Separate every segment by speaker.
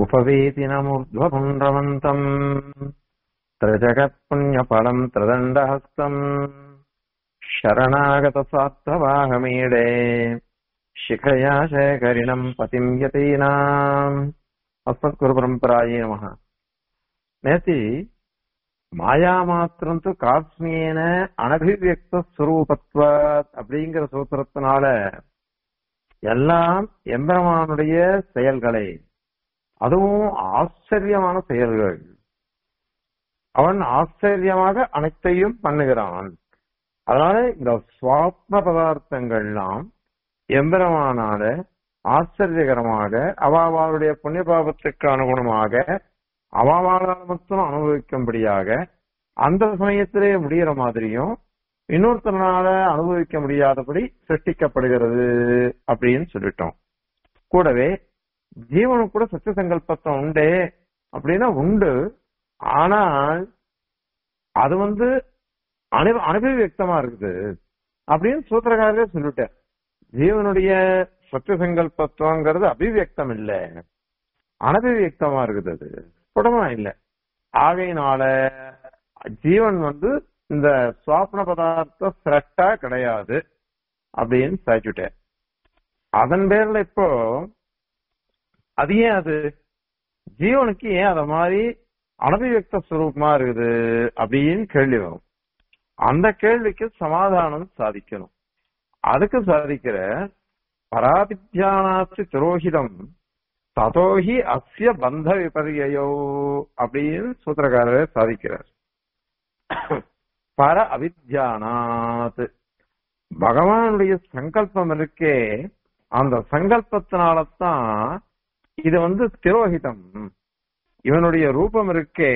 Speaker 1: उपवेतिनमूर्ध्वपुण्ड्रवन्तम् त्रिजगत्पुण्यफलम् त्रिदण्डहस्तम् शरणागतसात्ववाहमीडे शिखया शेखरिणम् पतिम् यतीनाम् अस्मत्कुरुपरम्परायै नमः நேத்தி மாயா மாத்திரம் து காஸ்மியேன அனபிவியக்த ஸ்வரூபத்வ அப்படிங்கிற சூத்திரத்தினால எல்லாம் எம்பெருமானுடைய செயல்களை அதுவும் ஆச்சரியமான செயல்கள் அவன் ஆச்சரியமாக அனைத்தையும் பண்ணுகிறான் அதனால இந்த சுவாத்ம பதார்த்தங்கள்லாம் எம்பெருமானால ஆச்சரியகரமாக அவாவாளுடைய புண்ணிய பாவத்துக்கு அனுகுணமாக அவாவாளால் மட்டும் அனுபவிக்கும்படியாக அந்த சமயத்திலே முடிகிற மாதிரியும் இன்னொருத்தனால அனுபவிக்க முடியாதபடி சிருஷ்டிக்கப்படுகிறது அப்படின்னு சொல்லிட்டோம் கூடவே ஜீவனுக்கு கூட சத்திய சங்கல்பத்தம் உண்டே அப்படின்னா உண்டு ஆனால் அது வந்து அனு அனுபவியக்தமா இருக்குது அப்படின்னு சூத்திரக்காரரே சொல்லிட்டார் ஜீவனுடைய சத்திய சங்கல்பத்துவங்கிறது அபிவியக்தம் இல்ல அனபிவியக்தமா இருக்குது அது புடமா இல்ல ஆகையினால ஜீவன் வந்து இந்த சுவாப்ன பதார்த்த சிரட்டா கிடையாது அப்படின்னு சாய்ச்சுட்டேன் அதன் பேர்ல இப்போ அது ஏன் அது ஜீவனுக்கு ஏன் அத மாதிரி அனபிவியக்த ஸ்வரூபமா இருக்குது அப்படின்னு கேள்வி வரும் அந்த கேள்விக்கு சமாதானம் சாதிக்கணும் அதுக்கு சாதிக்கிற பராபித்யானாச்சு துரோகிதம் ததோஹி அஸ்ய பந்த விபரியோ அப்படின்னு சூத்திரக்காரர் சாதிக்கிறார் பர அவித்யானாத் பகவானுடைய சங்கல்பம் இருக்கே அந்த சங்கல்பத்தினாலதான் இது வந்து திரோகிதம் இவனுடைய ரூபம் இருக்கே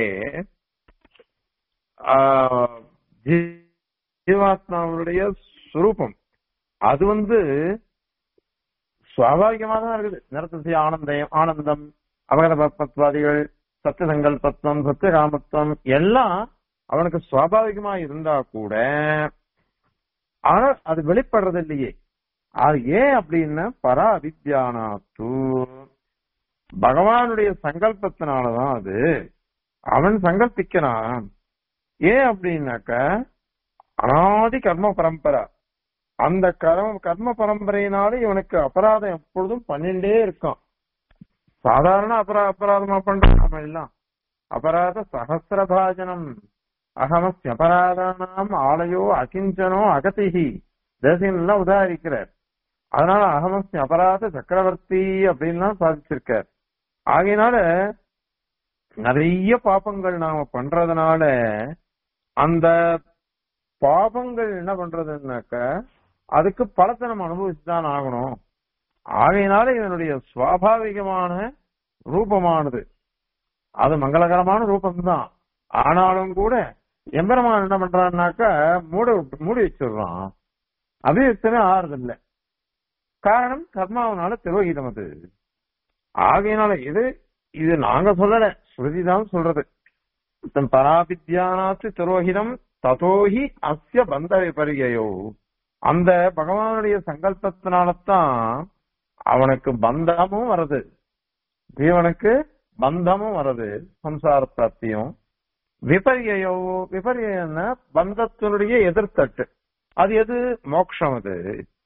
Speaker 1: ஜீவாத்மாவுடைய சுரூபம் அது வந்து சுவாபாவிகமாக தான் இருக்குது நிறத்தசி ஆனந்தம் ஆனந்தம் அபகத பத்வாதிகள் சத்திய சங்கல்பத்துவம் சத்திய காமத்துவம் எல்லாம் அவனுக்கு சுவாபாவிகமா இருந்தா கூட ஆனா அது வெளிப்படுறது இல்லையே அது ஏன் அப்படின்னா பரா அவித்யானாத்து பகவானுடைய சங்கல்பத்தினாலதான் அது அவன் சங்கல்பிக்கிறான் ஏன் அப்படின்னாக்க அனாதி கர்ம பரம்பரா அந்த கர்ம கர்ம பரம்பரையினால இவனுக்கு அபராதம் எப்பொழுதும் பண்ணிட்டே இருக்கான் சாதாரண அபரா அபராதமா பண்றான் எல்லாம் அபராத சகசிரபாஜனம் அகமஸ் அபராதானாம் ஆலயோ அகிஞ்சனோ அகதிகி தேசியம் எல்லாம் உதாரிக்கிறார் அதனால அகமஸ் அபராத சக்கரவர்த்தி அப்படின்லாம் சாதிச்சிருக்கார் ஆகையினால நிறைய பாப்பங்கள் நாம பண்றதுனால அந்த பாபங்கள் என்ன பண்றதுன்னாக்க அதுக்கு பலத்தை நம்ம அனுபவிச்சுதான் ஆகணும் ஆகையினால இவனுடைய சுவாபாவிகமான ரூபமானது அது மங்களகரமான ரூபம்தான் ஆனாலும் கூட எம்பெருமான் என்ன பண்றான்னாக்கா மூட மூடி வச்சிடுறான் அபிவியக்தமே ஆறுது இல்ல காரணம் கர்மாவனால திரோகிதம் அது ஆகையினால இது இது நாங்க சொல்லல ஸ்ருதிதான் சொல்றது பராபித்யானாத்து திரோகிதம் ததோஹி அஸ்ய பந்த விபரியோ அந்த பகவானுடைய சங்கல்பத்தினாலதான் அவனுக்கு பந்தமும் வருது ஜீவனுக்கு பந்தமும் வருது சம்சார பிராப்தியும் விபரியோ விபரியன்னா பந்தத்தினுடைய எதிர்த்தட்டு அது எது மோக்ஷம் அது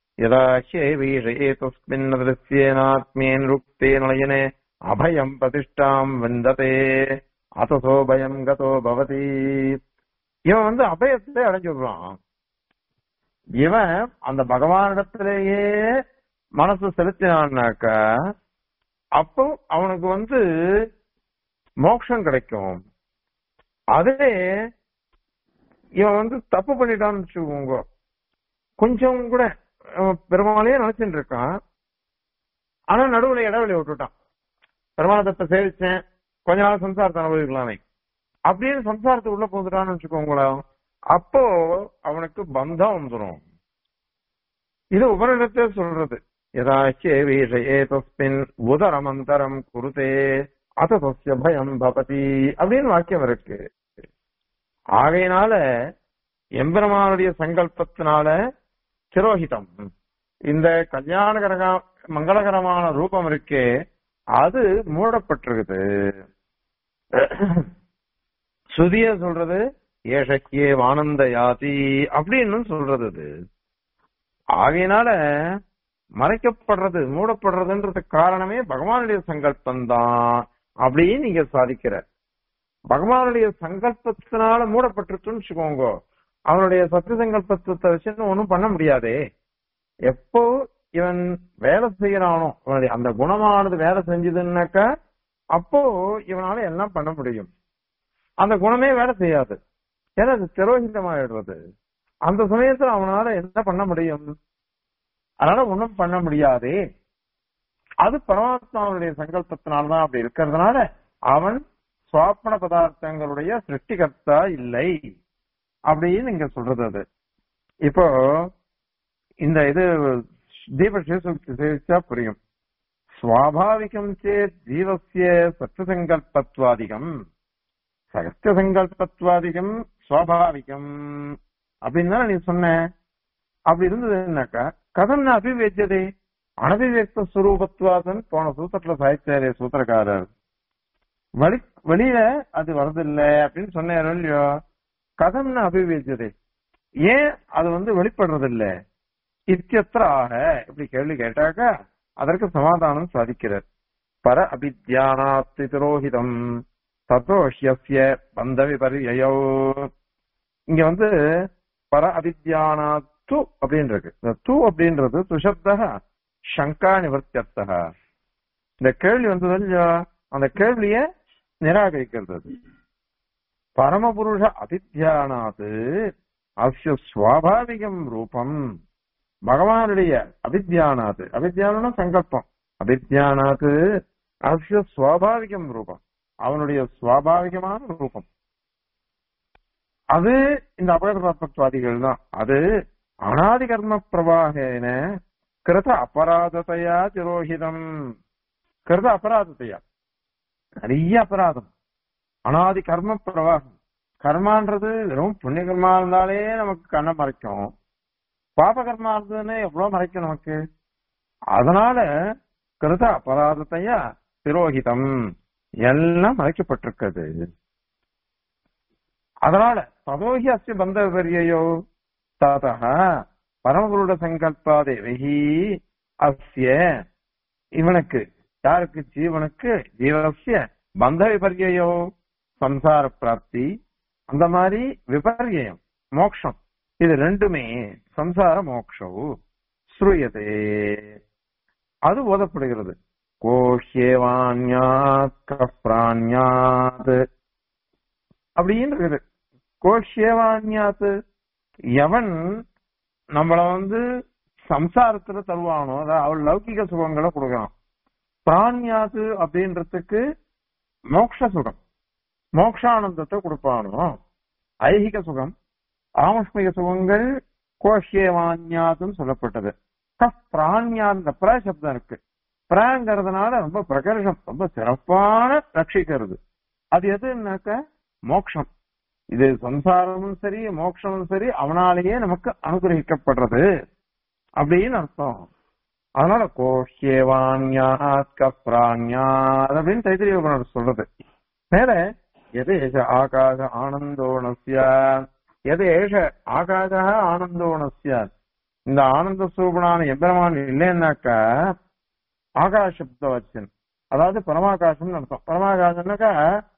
Speaker 1: யதாஹ்யேவீஷேதஸ்மின் ருக்தே நயனே அபயம் பிரதிஷ்டாம் வந்ததே அசசோ பயம் கதோ பவதி இவன் வந்து அபயத்தை அடைஞ்சுடுறான் இவன் அந்த பகவானிடத்திலேயே மனசு செலுத்தினான்னாக்க அப்போ அவனுக்கு வந்து மோட்சம் கிடைக்கும் அதே இவன் வந்து தப்பு பண்ணிட்டான்னு வச்சுக்கோங்க கொஞ்சம் கூட பெருமாளையே நினைச்சுட்டு இருக்கான் ஆனா நடுவுல இடைவெளி விட்டுட்டான் பெருமாளத்தை சேவிச்சேன் கொஞ்ச நாள் சம்சாரத்தை அனுபவிக்கலாமே அப்படின்னு சம்சாரத்துக்கு உள்ள போந்துட்டான்னு வச்சுக்கோங்களேன் அப்போ அவனுக்கு பந்தம் வந்துடும் இது உபரிடத்தே சொல்றது யதாச்சேவீஷேதஸ்மின் உதரமந்தரம் குருதே அதசஸ்ய பயம் பவதி அப்படின்னு வாக்கியம் இருக்கு ஆகையினால எம்பெருமானுடைய சங்கல்பத்தினால திரோஹிதம் இந்த கல்யாணகரக மங்களகரமான ரூபம் இருக்கே அது மூடப்பட்டிருக்குது சுதிய சொல்றது ஏஷக்கியே ஆனந்த யாதி அப்படின்னு சொல்றது அது ஆகையினால மறைக்கப்படுறது மூடப்படுறதுன்றதுக்கு காரணமே பகவானுடைய சங்கல்பம் தான் அப்படின்னு நீங்க சாதிக்கிற பகவானுடைய சங்கல்பத்தினால மூடப்பட்டிருச்சுன்னு வச்சுக்கோங்க அவனுடைய சத்திய சங்கல்பத்தை வச்சு ஒன்றும் பண்ண முடியாதே எப்போ இவன் வேலை செய்யறானோ அவனுடைய அந்த குணமானது வேலை செஞ்சதுன்னாக்கா அப்போ இவனால எல்லாம் பண்ண முடியும் அந்த குணமே வேலை செய்யாது ஏன்னா அது திரோகிதமாயிடுறது அந்த சமயத்துல அவனால என்ன பண்ண முடியும் அதனால ஒண்ணும் பண்ண முடியாதே அது பரமாத்மாவுடைய சங்கல்பத்தினால்தான் அப்படி இருக்கிறதுனால அவன் சுவாப்பன பதார்த்தங்களுடைய சிருஷ்டிகர்த்தா இல்லை அப்படின்னு இங்க சொல்றது அது இப்போ இந்த இது தீப சிவசுக்தி சேவிச்சா புரியும் சுவாபாவிகம் சேத் ஜீவசிய சத்தியசங்கல்பத்வாதிகம் சகஸ்திய சங்கல்பத்வாதிகம் சுவாபாவிகம் அப்படின்னு தானே நீ சொன்ன அப்படி இருந்ததுன்னாக்கா கதம் அபிவேஜதே அனபிவேக்த ஸ்வரூபத்வாதன் போன சூத்திரத்துல சாய்ச்சாரே சூத்திரக்காரர் வழி வெளியில அது வரதில்லை அப்படின்னு சொன்னாரோ இல்லையோ கதம்னு அபிவேஜதே ஏன் அது வந்து வெளிப்படுறது இல்ல இத்தியத்திர ஆக இப்படி கேள்வி கேட்டாக்கா அதற்கு சமாதானம் சாதிக்கிறார் பர அபித்யானாத் திரோஹிதம் ததோஷ்யஸ்ய பந்த விபரியோ இங்க வந்து பர அபித்யானாத் து அப்படின்னு இருக்கு இந்த து அப்படின்றது துஷப்த சங்கா நிவர்த்தியர்த்தக இந்த கேள்வி வந்தது இல்லையா அந்த கேள்விய நிராகரிக்கிறது அது பரமபுருஷ அபித்யானாது அஸ்ய சுவாபாவிகம் ரூபம் பகவானுடைய அபித்யானாது அபித்யானா சங்கல்பம் அபித்யானாது அஸ்ய சுவாபாவிகம் ரூபம் அவனுடைய சுவாபாவிகமான ரூபம் அது இந்த அபகதத்துவாதிகள் தான் அது அனாதி கர்ம பிரவாகேன கிருத அபராதத்தையா திரோஹிதம் கிருத அபராதத்தையா நிறைய அபராதம் அனாதி கர்ம பிரவாகம் கர்மான்றது வெறும் புண்ணிய கர்மா இருந்தாலே நமக்கு கண்ணை மறைக்கும் பாப கர்மா இருந்ததுன்னு எவ்வளவு மறைக்கும் நமக்கு அதனால கிருத அபராதத்தையா திரோகிதம் எல்லாம் மறைக்கப்பட்டிருக்கிறது அதனால ததோஹி அஸ்ய பந்த விபரியோ ததः பரமகுருட சங்கல்பாதேவகி அஸ்ய இவனுக்கு யாருக்கு ஜீவனுக்கு ஜீவனஸ்ய பந்த விபரியோ சம்சார பிராப்தி அந்த மாதிரி விபரியம் மோக்ஷம் இது ரெண்டுமே சம்சார மோக்ஷம் ஸ்ரூயதே அது ஓதப்படுகிறது கோஷ்யேவான்யாத் கப்ரான்யாத் அப்படின்னு இருக்குது கோஷ்யேவான்யாத் எவன் நம்மள வந்து சம்சாரத்துல தருவானோ அதாவது அவள் லௌகிக சுகங்களை கொடுக்கறான் பிராண்யாது அப்படின்றதுக்கு மோக்ஷ சுகம் மோக்ஷானந்தத்தை கொடுப்பானோ ஐகிக சுகம் ஆமுஷ்மிக சுகங்கள் கோஷ்யவான்யாதுன்னு சொல்லப்பட்டது பிராண்யாத் இந்த பிர சப்தம் இருக்கு பிராங்கிறதுனால ரொம்ப பிரகர்ஷம் ரொம்ப சிறப்பான ரட்சிக்கிறது அது எதுனாக்க மோக்ஷம் இது சம்சாரமும் சரி மோட்சமும் சரி அவனாலேயே நமக்கு அனுகிரகிக்கப்படுறது அப்படின்னு அர்த்தம் அதனால கோஷ்யேவான்யாத் கப்ராண்யாத் அப்படின்னு தைத்திரிய உபநிடதம் சொல்றது மேல எது ஏஷ ஆகாச ஆனந்தோணஸ்ய எது ஏஷ ஆகாச ஆனந்தோணஸ்ய இந்த ஆனந்த சூபனான எம்பெருமான் இல்லைன்னாக்கா ஆகாஷ சப்தவச்சன் அதாவது பரமாகாசம் அர்த்தம் பரமாகாசம்னாக்கா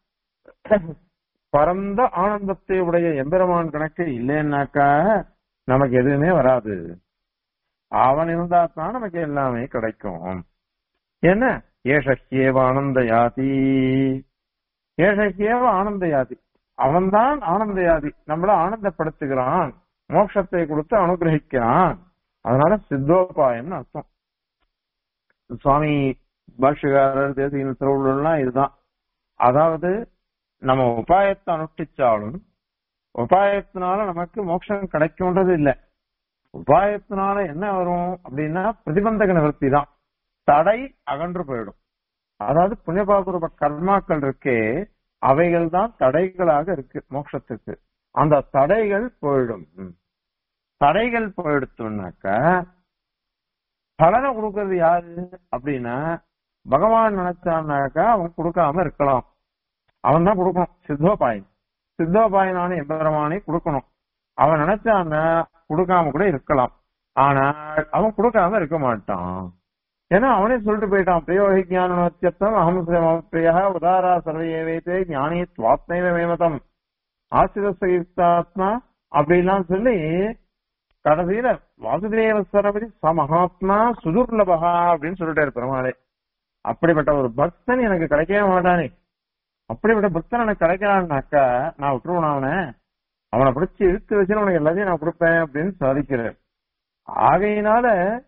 Speaker 1: பரந்த ஆனந்தத்தை உடைய எம்பெருமான் கணக்கு இல்லைன்னாக்கா நமக்கு எதுவுமே வராது அவன் இருந்தா தான் நமக்கு எல்லாமே கிடைக்கும் என்ன ஏஷக்கியேவ ஆனந்த யாதி ஏஷக்கியேவ ஆனந்த யாதி அவன்தான் ஆனந்த யாதி நம்மள ஆனந்தப்படுத்துகிறான் மோட்சத்தை கொடுத்து அனுகிரகிக்கிறான் அதனால சித்தோபாயம்னு அர்த்தம் சுவாமி பாஷ்யகாரர் தேசிய திருவள்ளுவர்லாம் இதுதான் அதாவது நம்ம உபாயத்தை அனுஷ்டிச்சாலும் உபாயத்தினால நமக்கு மோட்சம் கிடைக்கும்ன்றது இல்ல உபாயத்தினால என்ன வரும் அப்படின்னா பிரதிபந்தக நிவர்த்தி தான் தடை அகன்று போயிடும் அதாவது புண்ணியபாபுரூப கர்மாக்கள் இருக்கே அவைகள் தான் தடைகளாக இருக்கு மோட்சத்துக்கு அந்த தடைகள் போயிடும் தடைகள் போயிடுத்தோம்னாக்க பலனை கொடுக்கறது யாரு அப்படின்னா பகவான் நினைச்சான்னாக்கா அவன் கொடுக்காம இருக்கலாம் அவன் தான் கொடுக்கணும் சித்தோபாயன் சித்தோபாயனான எம்பெருமானை கொடுக்கணும் அவன் நினைச்சான்னா கொடுக்காம கூட இருக்கலாம் ஆனா அவன் கொடுக்காம இருக்க மாட்டான் ஏன்னா அவனே சொல்லிட்டு போயிட்டான் பிரயோகி ஞானத்தியத்தம் அகம் பிரியா உதாரா சர்வையே வைத்தே ஞானி துவாத்மைவ மேமதம் ஆசிரசயுக்தாத்மா அப்படிலாம் சொல்லி கடைசியில வாசுதேவ சரபதி சமஹாத்மா சுதுர்லபகா அப்படின்னு சொல்லிட்டாரு பெருமாளே அப்படிப்பட்ட ஒரு பக்தன் எனக்கு கிடைக்கவே மாட்டானே அப்படிப்பட்ட பக்தன் எனக்கு கிடைக்கிறான்னாக்கா நான் விட்டுருவேன் அவனை அவனை பிடிச்சி இழுத்து வச்சு அவனுக்கு எல்லாத்தையும் நான் கொடுப்பேன் அப்படின்னு சாதிக்கிறேன் ஆகையினால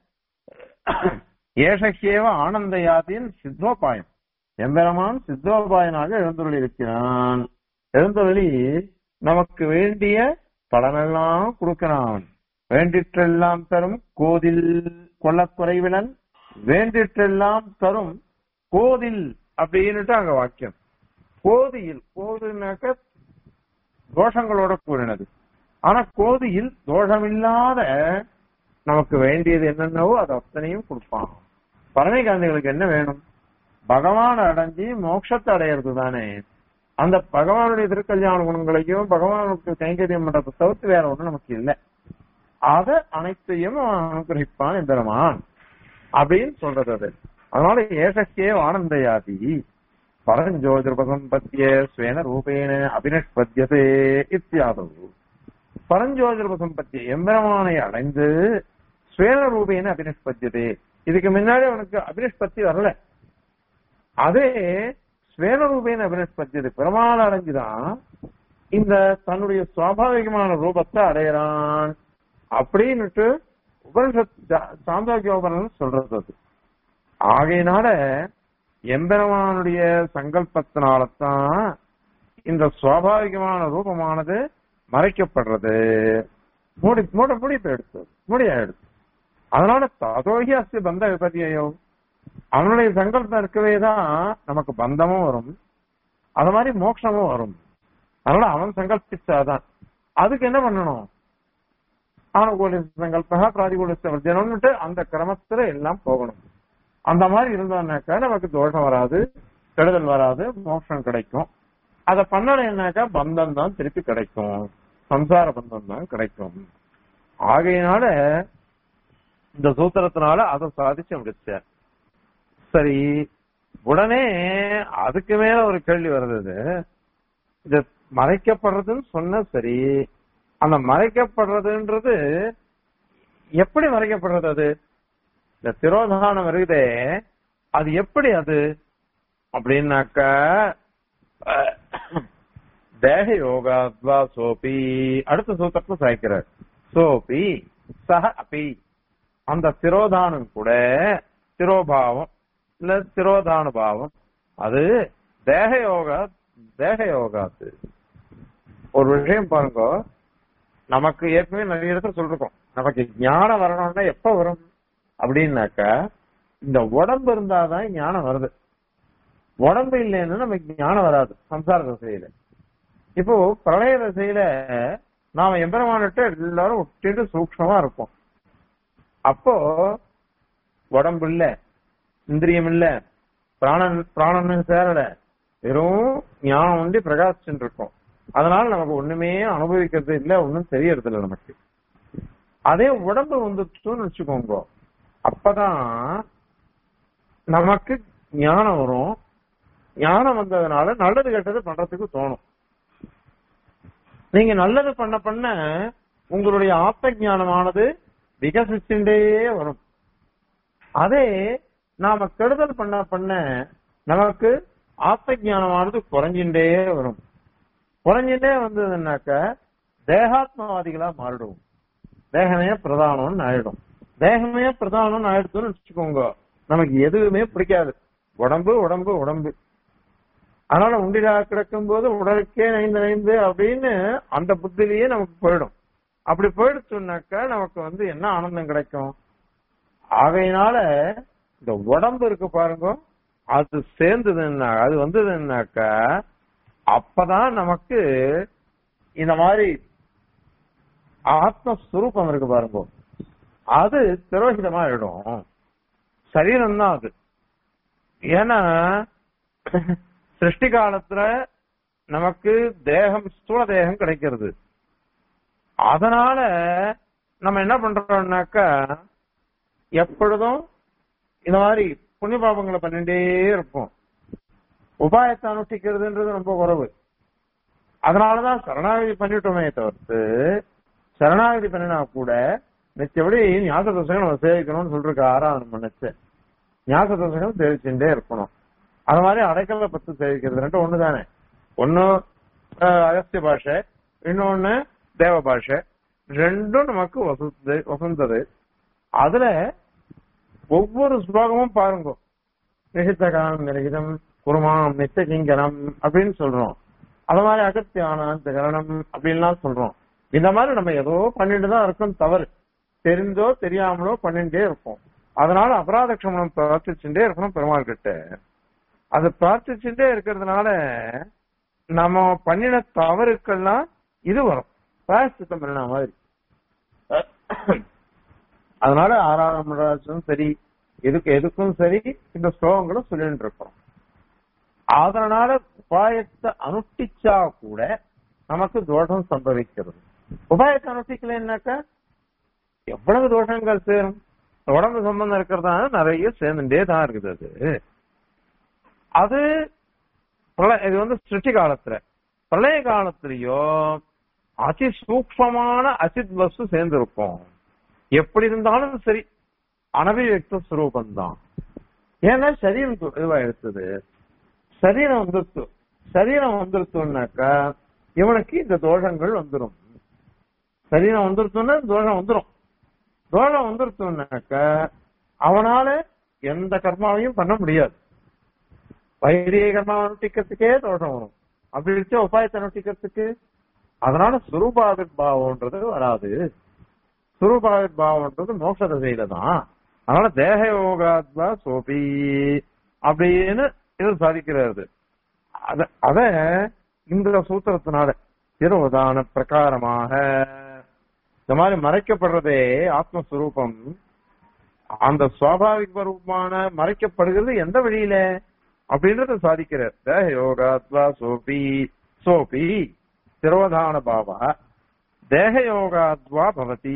Speaker 1: ஏஷக்கேவ ஆனந்த யாத்தின் சித்தோபாயம் எம்பெருமான் சித்தோபாயனாக எழுந்துள்ளி இருக்கிறான் எழுந்தொழி நமக்கு வேண்டிய பலனெல்லாம் கொடுக்கிறான் வேண்டிற்றெல்லாம் தரும் கோதில் கொல்லக்குறைவிலன் வேண்டிற்றெல்லாம் தரும் கோதில் அப்படின்னுட்டு அங்க வாக்கியம் கோதியில் கோதுனாக்க தோஷங்களோட கூறினது ஆனா கோதியில் தோஷமில்லாத நமக்கு வேண்டியது என்னென்னவோ அது அத்தனையும் கொடுப்பான் பரமைகாந்திகளுக்கு என்ன வேணும் பகவான் அடைஞ்சு மோட்சத்தை அடையிறது தானே அந்த பகவானுடைய திருக்கல்யாண குணங்களையும் பகவானுக்கு கைங்கரியம் பண்றதை தவிர்த்து வேற ஒண்ணும் நமக்கு இல்லை அத அனைத்தையும் அவன் அனுகிரகிப்பான் எம்பெருமான் அப்படின்னு சொல்றது அது அதனால ஏசக்கே ஆனந்த யாதி பரஞ்சோதிர்பசம்பத்திய ஸ்வேன ரூபேன அபினஷ்பத்தியதே இத்தியாதவு பரஞ்சோதிர்பசம்பத்திய எம்பெருமானை அடைந்து ஸ்வேன ரூபேன அபினஷ்பத்தியதே இதுக்கு முன்னாடி அவனுக்கு அபினஷ்பத்தி வரல அதே ஸ்வேன ரூபேன அபினஷ்பத்தியது பெருமாள் அடைஞ்சுதான் இந்த தன்னுடைய சுவாபாவிகமான ரூபத்தை அடையறான் அப்படின்னுட்டு உபனிஷத் சாந்தோக்கியோபனன் சொல்றது அது ஆகையினால எம்பெருமானுடைய சங்கல்பத்தினால்தான் இந்த சுவாபாவிகமான ரூபமானது மறைக்கப்படுறது மூடி மூட முடிப்பு எடுத்து முடியாயிடுது அதனால ததோகி அஸ்தி பந்த விபதியோ அவனுடைய சங்கல்பம் இருக்கவே தான் நமக்கு பந்தமும் வரும் அது மாதிரி மோட்சமும் வரும் அதனால அவன் சங்கல்பிச்சாதான் அதுக்கு என்ன பண்ணணும் ஆனுகூல சங்கல்பா பிராதிகூல வர்ஜனம்னுட்டு அந்த கிரமத்துல எல்லாம் போகணும் அந்த மாதிரி இருந்தோம்னாக்கா நமக்கு தோஷம் வராது கெடுதல் வராது மோட்சம் கிடைக்கும் அத பண்ணலைன்னாக்கா பந்தம் தான் திருப்பி கிடைக்கும் சம்சார பந்தம் தான் கிடைக்கும் ஆகையினால இந்த சூத்திரத்தினால அதை சாதிச்சு முடிச்சார் சரி உடனே அதுக்கு மேல ஒரு கேள்வி வருது இது மறைக்கப்படுறதுன்னு சொன்ன சரி அந்த மறைக்கப்படுறதுன்றது எப்படி மறைக்கப்படுறது அது இந்த திரோதானம் இருக்குதே அது எப்படி அது அப்படின்னாக்கா தேக யோகாத்வா சோபி அடுத்த சூத்திரத்துல சாய்க்கிறார் சோபி சஹ அபி அந்த திரோதானம் கூட திரோபாவம் இல்ல திரோதானுபாவம் அது தேக யோகா தேக யோகாத்து ஒரு விஷயம் பாருங்க நமக்கு ஏற்கனவே நிறைய இடத்துல சொல்லிருக்கோம் நமக்கு ஞானம் வரணும்னா எப்ப வரும் அப்படின்னாக்கா இந்த உடம்பு இருந்தாதான் ஞானம் வருது உடம்பு இல்லைன்னா நமக்கு ஞானம் வராது சம்சார திசையில இப்போ பிரளய திசையில நாம எம்பெருமானிட்ட எல்லாரும் விட்டுட்டு சூக்ஷமா இருப்போம் அப்போ உடம்பு இல்ல இந்திரியம் இல்ல பிராணன் பிராணன் சேரல வெறும் ஞானம் ஒண்டி பிரகாசிச்சுட்டு இருக்கும் அதனால நமக்கு ஒண்ணுமே அனுபவிக்கிறது இல்ல ஒண்ணும் தெரியறது இல்ல நமக்கு அதே உடம்பு வந்துச்சுன்னு வச்சுக்கோங்க அப்பதான் நமக்கு ஞானம் வரும் ஞானம் வந்ததுனால நல்லது கெட்டது பண்றதுக்கு தோணும் நீங்க நல்லது பண்ண பண்ண உங்களுடைய ஆத்ம ஞானமானது விகசிச்சுட்டே வரும் அதே நாம கெடுதல் பண்ண பண்ண நமக்கு ஆத்ம ஞானமானது குறைஞ்சுட்டே வரும் குறைஞ்சுட்டே வந்ததுன்னாக்க தேகாத்மவாதிகளா மாறிடுவோம் தேகமே பிரதானம்னு ஆயிடும் தேகமே பிரதானம்னு ஆயிடுச்சுன்னு வச்சுக்கோங்க நமக்கு எதுவுமே பிடிக்காது உடம்பு உடம்பு உடம்பு அதனால உண்டிலா கிடக்கும் போது உடலுக்கே நைந்து நைந்து அப்படின்னு அந்த புத்திலேயே நமக்கு போயிடும் அப்படி போயிடுச்சுனாக்கா நமக்கு வந்து என்ன ஆனந்தம் கிடைக்கும் ஆகையினால இந்த உடம்பு இருக்கு பாருங்க அது சேர்ந்ததுன்னா அது வந்ததுன்னாக்கா அப்பதான் நமக்கு இந்த மாதிரி ஆத்மஸ்வரூபம் இருக்கு பாருங்க அது திரோகிதமா ஆயிடும் சரீரம் தான் அது ஏன்னா சிருஷ்டி காலத்துல நமக்கு தேகம் ஸ்தூல தேகம் கிடைக்கிறது அதனால நம்ம என்ன பண்றோம்னாக்கா எப்பொழுதும் இந்த மாதிரி புண்ணிய பாபங்களை பண்ணிட்டே இருப்போம் உபாயத்தை அனுஷ்டிக்கிறதுன்றது ரொம்ப குறைவு அதனாலதான் சரணாகதி பண்ணிட்டோமே தவிர்த்து சரணாகதி பண்ணினா கூட மிச்சபடி ஞாச தசகம் நம்ம சேவிக்கணும்னு சொல்லிருக்க ஆராதனை பண்ணுச்சு ஞாச தசகம் சேவிச்சுட்டே இருக்கணும் அது மாதிரி அடைக்கல பத்து சேவிக்கிறது ரெண்டும் ஒண்ணுதானே ஒண்ணு அஹ், அகஸ்திய பாஷை இன்னொன்னு தேவ பாஷை ரெண்டும் நமக்கு வசந்தது வசந்தது அதுல ஒவ்வொரு ஸ்லோகமும் பாருங்க நிகித்தகாம் நிரகிதம் குருமாம் நித்த கிங்கரம் அப்படின்னு சொல்றோம் அது மாதிரி அகத்தியானம் கரணம் அப்படின்லாம் சொல்றோம் இந்த மாதிரி நம்ம ஏதோ பண்ணிட்டு தான் இருக்கோம் தவறு தெரிந்தோ தெரியாமலோ பண்ணிட்டே இருப்போம் அதனால அபராத க்ஷமனம் பிரார்த்திச்சுட்டே இருக்கணும் பெருமாள் கிட்ட அது பிரார்த்திச்சுட்டே இருக்கிறதுனால நம்ம பண்ணின தவறுக்கெல்லாம் இது வரும் பிராயசித்தம் பண்ணின மாதிரி அதனால ஆறாம் ராஜும் சரி எதுக்கு எதுக்கும் சரி இந்த ஸ்லோகங்களும் சொல்லிட்டு இருக்கோம் அதனால உபாயத்தை அனுஷ்டிச்சா கூட நமக்கு தோஷம் சம்பவிக்கிறது உபாயத்தை அனுஷ்டிக்கலைன்னாக்கா எவ்வளவு தோஷங்கள் சேரும் உடம்பு சம்பந்தம் இருக்கிறதால நிறைய சேர்ந்துட்டே தான் இருக்குது அது அது பிரளய- இது வந்து சிருஷ்டி காலத்துல பிரளய காலத்திலயோ அதி சூக்ஷமான அசித் வஸ்து சேர்ந்திருக்கும் எப்படி இருந்தாலும் சரி அனபிவியக்த ஸ்வரூபந்தான் ஏன்னா சரீரம் து- இதுவா எடுத்தது சரீரம் வந்துருத்து சரீரம் வந்துருத்துனாக்கா இவனுக்கு இந்த தோஷங்கள் வந்துரும் சரீரம் வந்துருத்துன்னா தோஷம் வந்துரும் தோஷம் வந்துருத்துனாக்க அவனால எந்த கர்மாவையும் பண்ண முடியாது வைரிய கர்மா அனுஷ்டிக்கிறதுக்கே தோஷம் வரும் அப்படி இருக்க உபாயத்தை அனுஷ்டிக்கிறதுக்கு அதனால சுரூபாவித் பாவம்ன்றது வராது சுரூபாவித் பாவம்ன்றது மோட்ச திசையில தான் அதனால தேக யோகாத்வா சோபி அப்படின்னு இது சாதிக்கிறது அத அத இந்த சூத்திரத்தினால திருவதான பிரகாரமாக இந்த மாதிரி மறைக்கப்படுறதே ஆத்மஸ்வரூபம் அந்த சுவாபாவிக ரூபமான மறைக்கப்படுகிறது எந்த வழியில அப்படின்றத சாதிக்கிறார் தேக யோகாத்வா சோபி சோபி திரோதான பாவா தேக யோகாத்வா பவதி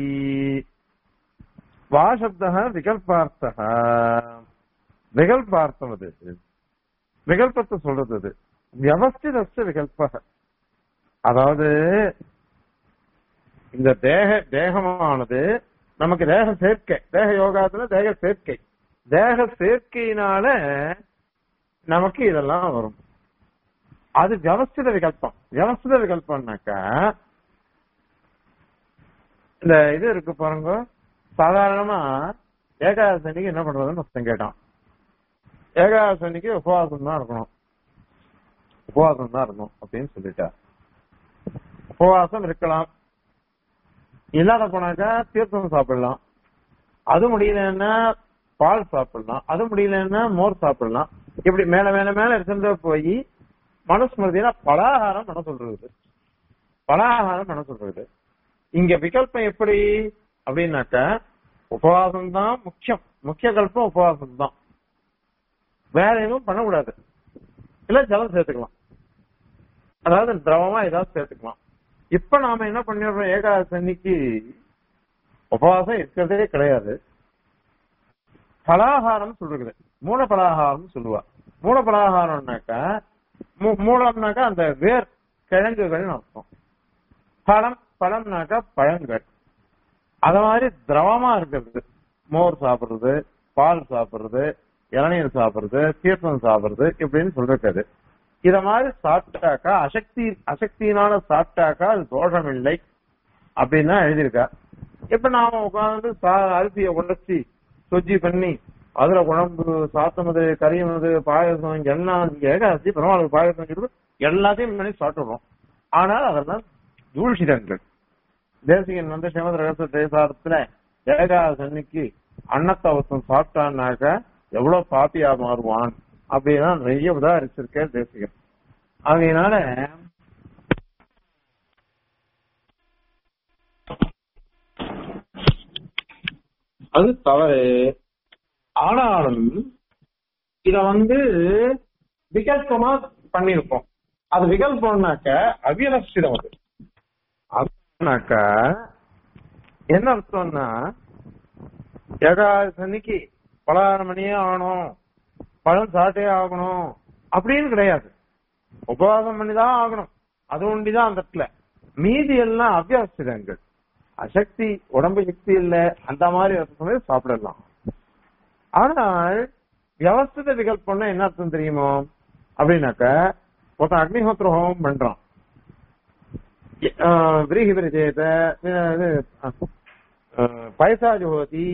Speaker 1: வாசப்தः விகல்பார்த்தः விகல்பார்த்தம் அது விகல்பத்தை சொல்றது அது வியவஸ்திதஸ்ய விகல்ப அதாவது இந்த தேக தேகமானது நமக்கு தேக சேர்க்கை தேக யோகாத்துல தேக சேர்க்கை தேக சேர்க்கையினால நமக்கு இதெல்லாம் வரும் அது வியவஸ்தித விகல்பம் வியவஸ்தித விகல்பம்னாக்கா இந்த இது இருக்கு பாருங்க சாதாரணமா ஏகாதசனிக்கு என்ன பண்றதுன்னு ஒருத்தன் கேட்டான் ஏகாதசனிக்கு உபவாசம் தான் இருக்கணும் உபவாசம் தான் இருக்கணும் அப்படின்னு சொல்லிட்டார் உபவாசம் இருக்கலாம் இல்லாத போனாக்கா தீர்த்தம் சாப்பிடலாம் அது முடியலன்னா பால் சாப்பிடலாம் அது முடியலன்னா மோர் சாப்பிடலாம் இப்படி மேல மேல மேல இருக்கிறத போய் மனுஸ்மிருதியில பலாகாரம் பண்ண சொல்றது பலாகாரம் பண்ண சொல்றது இங்க விகல்பம் எப்படி அப்படின்னாக்கா உபவாசம் தான் முக்கியம் முக்கிய கல்பம் உபவாசம் தான் வேற எதுவும் பண்ணக்கூடாது இல்ல ஜலம் சேர்த்துக்கலாம் அதாவது திரவமா ஏதாவது சேர்த்துக்கலாம் இப்ப நாம என்ன பண்ணிடுறோம் ஏகாதசி அன்னைக்கு உபவாசம் இருக்கிறதே கிடையாது பலாகாரம் சொல்றது மூல பலாகாரம் சொல்லுவா மூல பலாகாரம்னாக்கா மூ- மூலம்னாக்கா அந்த வேர் கிழங்குகள்னு அர்த்தம் பழம் பழம்னாக்கா பழங்கள் அத மாதிரி திரவமா இருக்கிறது மோர் சாப்பிடுறது பால் சாப்பிடுறது இளநீர் சாப்பிடுறது தீர்த்தம் சாப்பிடுறது இப்படின்னு சொல்றது இத மாதிரி சாப்பிட்டாக்கா அசக்தி அசக்தியினால சாப்பிட்டாக்கா அது தோஷம் இல்லை அப்படின்னு தான் எழுதியிருக்கா இப்ப நாம உட்கார்ந்து சா- அரிசியை உடைச்சி சொஜ்ஜி பண்ணி அதுல குழம்பு சாத்தமது கறியமது பாயசம் எல்லாம் ஏகாசி பெருமாளுக்கு பாயசம் இருக்குது எல்லாத்தையும் பண்ணி சாப்பிடுறோம் ஆனால் அதெல்லாம் தூஷிதங்கள் தேசிகன் வந்து ஸ்ரீமத் ரகச தேசாரத்துல ஏகாதசி அன்னைக்கு அன்னத்தை ஒருத்தன் சாப்பிட்டான்னாக்க எவ்வளவு பாப்பியா மாறுவான் அப்படின்னா நிறைய உதாரிச்சிருக்க தேசிகன் அதனால அது தவறு ஆனாலும் இத வந்து விகல்பமா பண்ணிருப்போம் அது விகல்பம்னாக்க அவியலட்சிதம் அது அதுனாக்க என்ன அர்த்தம்னா ஏகாதசனிக்கு பலகார மணியே ஆகணும் பழம் சாட்டே ஆகணும் அப்படின்னு கிடையாது உபவாசம் பண்ணிதான் ஆகணும் அது ஒண்டிதான் அந்த இடத்துல மீதி எல்லாம் அவ்யாசிதங்கள் அசக்தி உடம்பு சக்தி இல்ல அந்த மாதிரி அர்த்தமே சாப்பிடலாம் ஆனால் வியவஸ்தித விகல்பம்னா என்ன அர்த்தம் தெரியுமோ அப்படின்னாக்க ஒருத்தன் அக்னிஹோத்திர ஹோமம் பண்றான் விரீஹி விரஜேத பைசா ஜோதி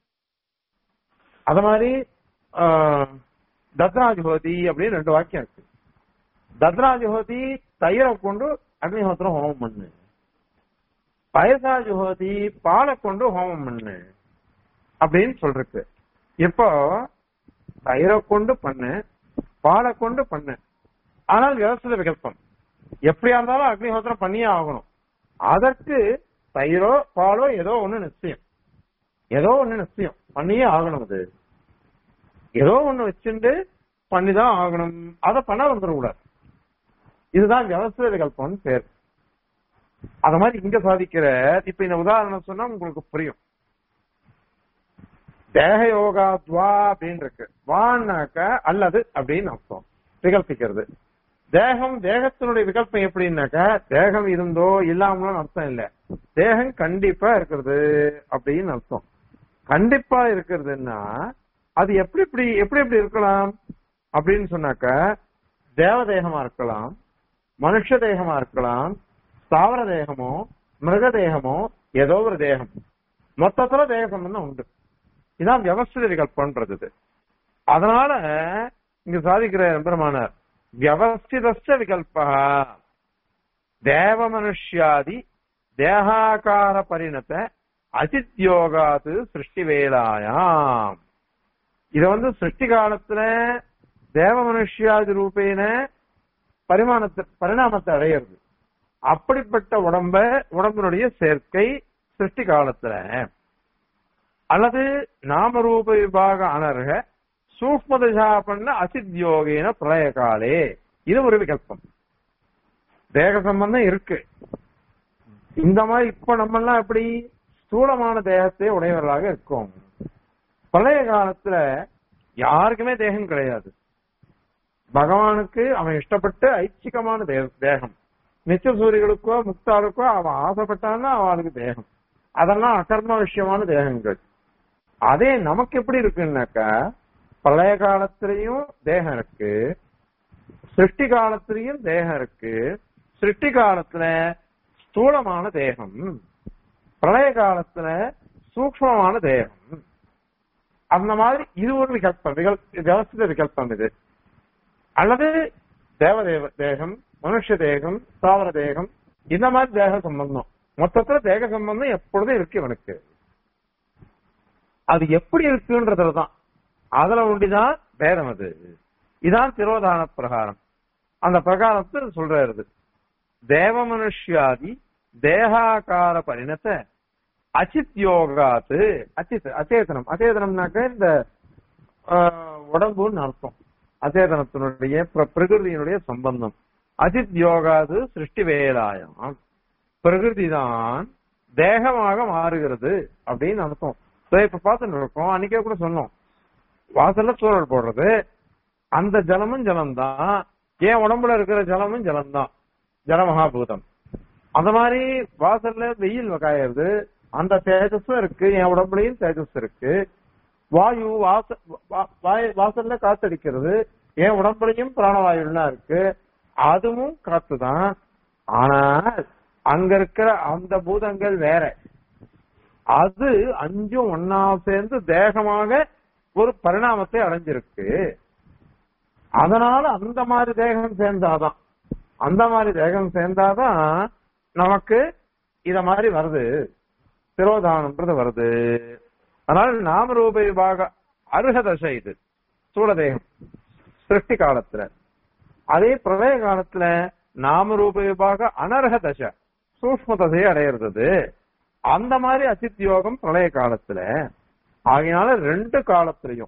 Speaker 1: அத மாதிரி தத்ரா ஜோதி அப்படின்னு ரெண்டு வாக்கியம் இருக்கு தத்ரா ஜோதி தயிரை கொண்டு அக்னிஹோத்திரம் ஹோமம் பண்ணு பயசா ஜோதி பாலை கொண்டு ஹோமம் பண்ணு அப்படின்னு சொல்றது இப்போ தயிரை கொண்டு பண்ணு பாலை கொண்டு பண்ணு ஆனால் விவசாய விகல்பம் எப்படியா இருந்தாலும் அக்னிஹோத்திரம் பண்ணியே ஆகணும் அதற்கு தயிரோ பாலோ ஏதோ ஒண்ணு நிச்சயம் ஏதோ ஒண்ணு நிச்சயம் பண்ணியே ஆகணும் அது ஏதோ ஒண்ணு வச்சுட்டு பண்ணிதான் ஆகணும் அதை பண்ண வந்துடக்கூடாது இதுதான் விவசாய விகல்பம்னு பேர் அத மாதிரி இங்க சாதிக்கிற இப்ப இந்த உதாரணம் சொன்னா உங்களுக்கு புரியும் தேக யோகா துவா அப்படின்னு இருக்கு வான்னாக்க அல்லது அப்படின்னு அர்த்தம் விகல்பிக்கிறது தேகம் தேகத்தினுடைய விகல்பம் எப்படின்னாக்கா தேகம் இருந்தோ இல்லாமலும் அர்த்தம் இல்ல தேகம் கண்டிப்பா இருக்கிறது அப்படின்னு அர்த்தம் கண்டிப்பா இருக்கிறதுன்னா அது எப்படி எப்படி எப்படி எப்படி இருக்கலாம் அப்படின்னு சொன்னாக்க தேவதேகமா இருக்கலாம் மனுஷ தேகமா இருக்கலாம் ஸ்தாவர தேகமோ மிருக தேகமோ ஏதோ ஒரு தேகம் மொத்தத்துல தேக சம்பந்தம் உண்டு இதான் வியவஸ்தித விகல்பன்றது இது அதனால இங்க சாதிக்கிற பெருமானார் வியவஸ்திதஸ்ட விகல்பா தேவ மனுஷ்யாதி தேகாகார பரிணத்த அஜித்யோகாது சிருஷ்டி வேலாயாம் இத வந்து சிருஷ்டி காலத்துல தேவ மனுஷ்யாதி ரூபேன பரிமாணத்தை பரிணாமத்தை அடையிறது அப்படிப்பட்ட உடம்ப உடம்பினுடைய சேர்க்கை சிருஷ்டி காலத்துல அல்லது நாமரூப விபாக அனர்க சூக்மதசா பண்ண அசித்யோகேன பிரளய காலே இது ஒரு விகல்பம் தேக சம்பந்தம் இருக்கு இந்த மாதிரி இப்ப நம்ம எல்லாம் எப்படி ஸ்தூலமான தேகத்தை உடையவர்களாக இருக்கோம் பழைய காலத்துல யாருக்குமே தேகம் கிடையாது பகவானுக்கு அவன் இஷ்டப்பட்டு ஐச்சிகமான தேகம் நிச்சய சூரியர்களுக்கோ முக்தாளுக்கோ அவன் ஆசைப்பட்டான்னா அவனுக்கு தேகம் அதெல்லாம் அகர்ம விஷயமான தேகங்கள் அதே நமக்கு எப்படி இருக்குன்னாக்கா பழைய காலத்திலையும் தேகம் இருக்கு சிருஷ்டி காலத்திலையும் தேகம் இருக்கு சிருஷ்டி காலத்துல ஸ்தூலமான தேகம் பிரளய காலத்துல சூக்மமான தேகம் அந்த மாதிரி இது ஒரு விகல்பம் விகல் விவசித விகல்பம் இது அல்லது தேவதேவ தேகம் மனுஷ தேகம் தாவர தேகம் இந்த மாதிரி தேக சம்பந்தம் மொத்தத்துல தேக சம்பந்தம் எப்பொழுதும் இருக்கு இவனுக்கு அது எப்படி இருக்குன்றதுலதான் அதுல ஒண்டிதான் பேதம் அது இதான் திரோதான பிரகாரம் அந்த பிரகாரத்தை சொல்றது தேவ மனுஷ்யாதி தேகாகார பரிணத்தை அச்சித் யோகாத்து அச்சித் அச்சேதனம் அச்சேதனம்னாக்க இந்த உடம்புன்னு அர்த்தம் அச்சேதனத்தினுடைய பிரகிருதியினுடைய சம்பந்தம் அஜித் யோகாது சிருஷ்டி வேலாயம் பிரகிருதி தான் தேகமாக மாறுகிறது அப்படின்னு அர்த்தம் இப்ப பார்த்துட்டு இருக்கோம் அன்னைக்கே கூட சொன்னோம் வாசல்ல சூழல் போடுறது அந்த ஜலமும் ஜலம்தான் என் உடம்புல இருக்கிற ஜலமும் ஜலம்தான் ஜலமகாபூதம் அந்த மாதிரி வாசல்ல வெயில் காயறது அந்த தேஜஸும் இருக்கு என் உடம்புலயும் தேஜஸ் இருக்கு வாயு வாச வாசல்ல காத்தடிக்கிறது என் உடம்புலையும் பிராணவாயுலாம் இருக்கு அதுவும் காத்துதான் ஆனா அங்க இருக்கிற அந்த பூதங்கள் வேற அது அஞ்சும் ஒன்னா சேர்ந்து தேகமாக ஒரு பரிணாமத்தை அடைஞ்சிருக்கு அதனால அந்த மாதிரி தேகம் சேர்ந்தாதான் அந்த மாதிரி தேகம் சேர்ந்தாதான் நமக்கு இத மாதிரி வருது திரோதானம்ன்றது வருது அதனால நாம ரூப விபாக அருக தசை இது சூழ தேகம் சிருஷ்டி காலத்துல அதே பிரளய காலத்துல நாம ரூப விபாக அனர்ஹ தசை சூக்ம தசையை அடையிறது அந்த மாதிரி அசித் யோகம் பிரளய காலத்துல ஆகையினால ரெண்டு காலத்திலையும்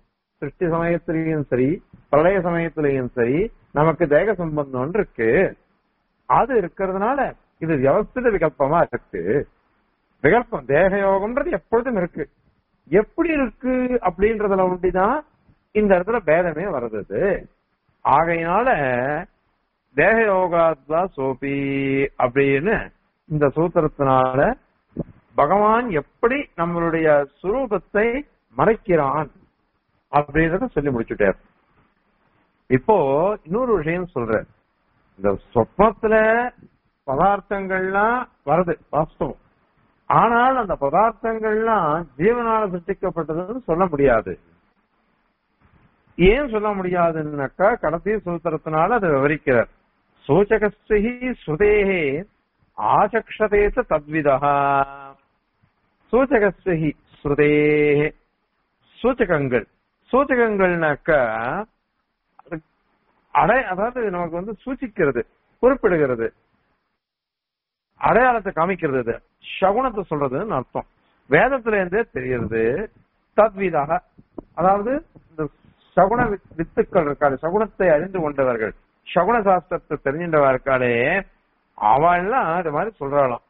Speaker 1: சிருஷ்டி சமயத்திலையும் சரி பிரளய சமயத்திலையும் சரி நமக்கு தேக சம்பந்தம் இருக்கு அது இருக்கிறதுனால இது வியவஸ்தித விகல்பமா இருக்கு விகல்பம் தேக யோகம்ன்றது எப்பொழுதும் இருக்கு எப்படி இருக்கு அப்படின்றதுல ஒண்டிதான் இந்த இடத்துல பேதமே வருது ஆகையினால தேக யோகாத்வா சோபி அப்படின்னு இந்த சூத்திரத்தினால பகவான் எப்படி நம்மளுடைய சுரூபத்தை மறைக்கிறான் அப்படின்றத சொல்லி முடிச்சுட்டார் இப்போ இன்னொரு விஷயம் சொல்றேன் இந்த சொப்னத்துல பதார்த்தங்கள்லாம் வருது வாஸ்தவம் ஆனால் அந்த பதார்த்தங்கள்லாம் ஜீவனால சிருஷ்டிக்கப்பட்டதுன்னு சொல்ல முடியாது ஏன் சொல்ல முடியாதுன்னாக்கா கடைசி சூத்திரத்தினால அதை விவரிக்கிறார் சூச்சகஸ்தி ஸ்ருதேகே ஆசக்ஷதேச்ச தத்விதா சூச்சகஸ்தி ஸ்ருதேகே சூச்சகங்கள் சூச்சகங்கள்னாக்கா அடை அதாவது நமக்கு வந்து சூச்சிக்கிறது குறிப்பிடுகிறது அடையாளத்தை காமிக்கிறது இது சகுனத்தை சொல்றதுன்னு அர்த்தம் வேதத்துல இருந்தே தெரியுது தத்வீதாக அதாவது இந்த சகுன வித்- வித்துக்கள் இருக்காரு சகுனத்தை அறிந்து கொண்டவர்கள் சகுன சாஸ்திரத்தை தெரிஞ்சின்றவா இருக்காளே அவள்லாம் இது மாதிரி சொல்றாளாம்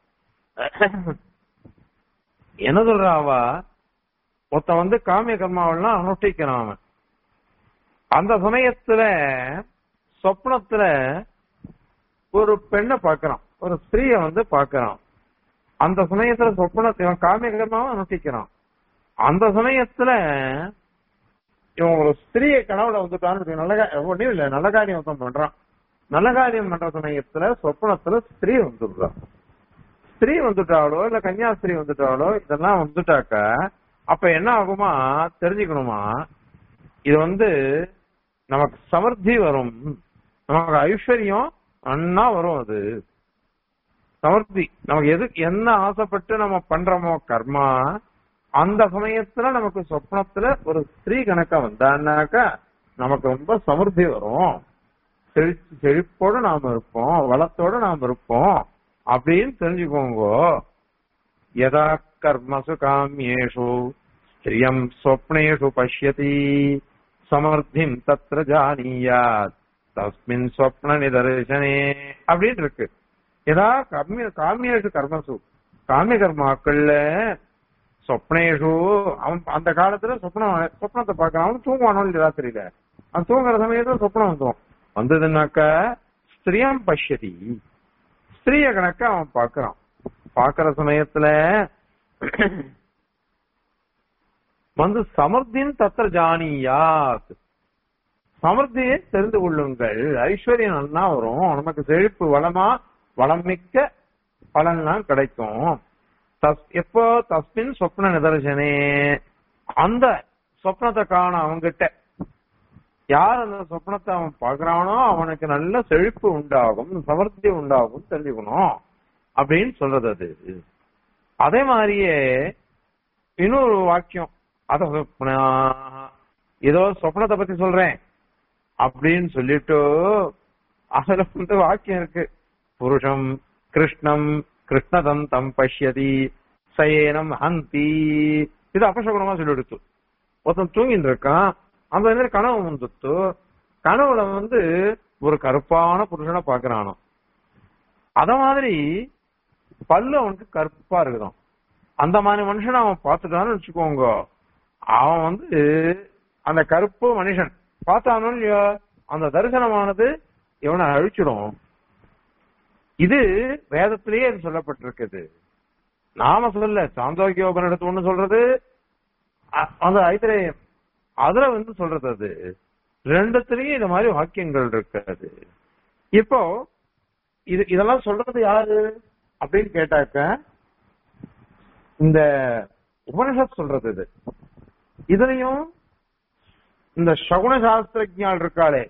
Speaker 1: என்ன சொல்றா அவ ஒருத்தன் வந்து காமிய கர்மாவெல்லாம் அனுஷ்டிக்கிறான் அவன் அந்த சமயத்துல சொப்னத்துல ஒரு பெண்ணை பார்க்கறான் ஒரு ஸ்திரீய வந்து பார்க்கறான் அந்த சமயத்துல சொப்னத்தை இவன் காமிய கர்மாவை அனுஷ்டிக்கிறான் அந்த சமயத்துல இவன் ஒரு ஸ்திரீய கனவுல வந்துட்டான்னு வச்சுக்கோ, நல்ல கா- ஒண்ணும் இல்ல நல்ல காரியம் ஒருத்தன் பண்றான் நல்ல காரியம் பண்ற சமயத்துல சொப்னத்துல ஸ்திரீ வந்துடுறான் ஸ்திரீ வந்துட்டாலோ இல்ல கன்னியாஸ்திரீ வந்துட்டாலோ இதெல்லாம் வந்துட்டாக்க அப்ப என்ன ஆகுமா தெரிஞ்சுக்கணுமா இது வந்து நமக்கு சமர்த்தி வரும் நமக்கு ஐஸ்வர்யம் அண்ணா வரும் அது சமர்த்தி நமக்கு எது என்ன ஆசைப்பட்டு நம்ம பண்றோமோ கர்மா அந்த சமயத்துல நமக்கு சொப்னத்துல ஒரு ஸ்திரீ கணக்கா வந்தான்னாக்கா நமக்கு ரொம்ப சமர்த்தி வரும் செழிச்சு செழிப்போட நாம இருப்போம் வளத்தோட நாம இருப்போம் அப்படின்னு தெரிஞ்சுக்கோங்க யதா கர்மசு காமியேஷு ஸ்திரியம் ஸ்வப்னேஷு பஷ்யதி சமர்த்திம் தத்ர ஜானியாத் தஸ்மின் ஸ்வப்ன நிதர்சனே அப்படின்னு இருக்கு யதா கர்மிய காமியேஷு கர்மசு காமிய கர்மாக்கள்ல சொப்னேஷு அவன் அந்த காலத்துல சொப்னம் சொப்னத்தை பார்க்கறான் அவன் தூங்குவானோ இல்லையா ராத்திரியில அவன் தூங்குற சமயத்துல சொப்னம் வந்துடும் வந்ததுன்னாக்கா ஸ்திரியம் பஷ்யதி ஸ்திரீய கணக்க அவன் பார்க்கறான் பார்க்கிற சமயத்துல வந்து சமர்த்தின் தத்திர ஜானியாத் சமர்த்தியை தெரிந்து கொள்ளுங்கள் ஐஸ்வர்யம் நல்லா வரும் நமக்கு செழிப்பு வளமா வளமிக்க பலன்லாம் கிடைக்கும் தஸ் எப்போ தஸ்மின் சொப்ன நிதர்சனே அந்த சொப்னத்தை காண அவங்கிட்ட யார் அந்த சொப்னத்தை அவன் பார்க்கறானோ அவனுக்கு நல்ல செழிப்பு உண்டாகும் சமர்த்தி உண்டாகும் தெரிஞ்சுக்கணும் அப்படின்னு சொல்றது அது அதே மாதிரியே இன்னொரு வாக்கியம் அத சொப்னா ஏதோ சொப்னத்தை பத்தி சொல்றேன் அப்படின்னு சொல்லிட்டு அதுல வந்து வாக்கியம் இருக்கு புருஷம் கிருஷ்ணம் கிருஷ்ணதந்தம் பஷ்யதி சயேனம் ஹந்தி இது அபசகுணமா சொல்லி எடுத்து ஒருத்தன் தூங்கிட்டு இருக்கான் அந்த நேரம் கனவு வந்துட்டு கனவுல வந்து ஒரு கருப்பான புருஷனை பாக்குறானோ அத மாதிரி பல்லு அவனுக்கு கருப்பா இருக்குதாம் அந்த மாதிரி மனுஷனை அவன் பார்த்துட்டான்னு வச்சுக்கோங்க அவன் வந்து அந்த கருப்பு மனுஷன் பார்த்தானோ இல்லையோ அந்த தரிசனமானது இவனை அழிச்சிடும் இது வேதத்திலேயே இது சொல்லப்பட்டிருக்குது நாம சொல்லல சாந்தோக்கியோபனிடத்து ஒண்ணு சொல்றது அ- அந்த ஐத்திரேயம் அதுல வந்து சொல்றது அது ரெண்டுத்திலயும் இந்த மாதிரி வாக்கியங்கள் இருக்காது இப்போ இது இதெல்லாம் சொல்றது யாரு அப்படின்னு கேட்டாக்க இந்த உபனிஷத் சொல்றது இது இதுலயும் இந்த சகுன சாஸ்திரஜால் இருக்காளே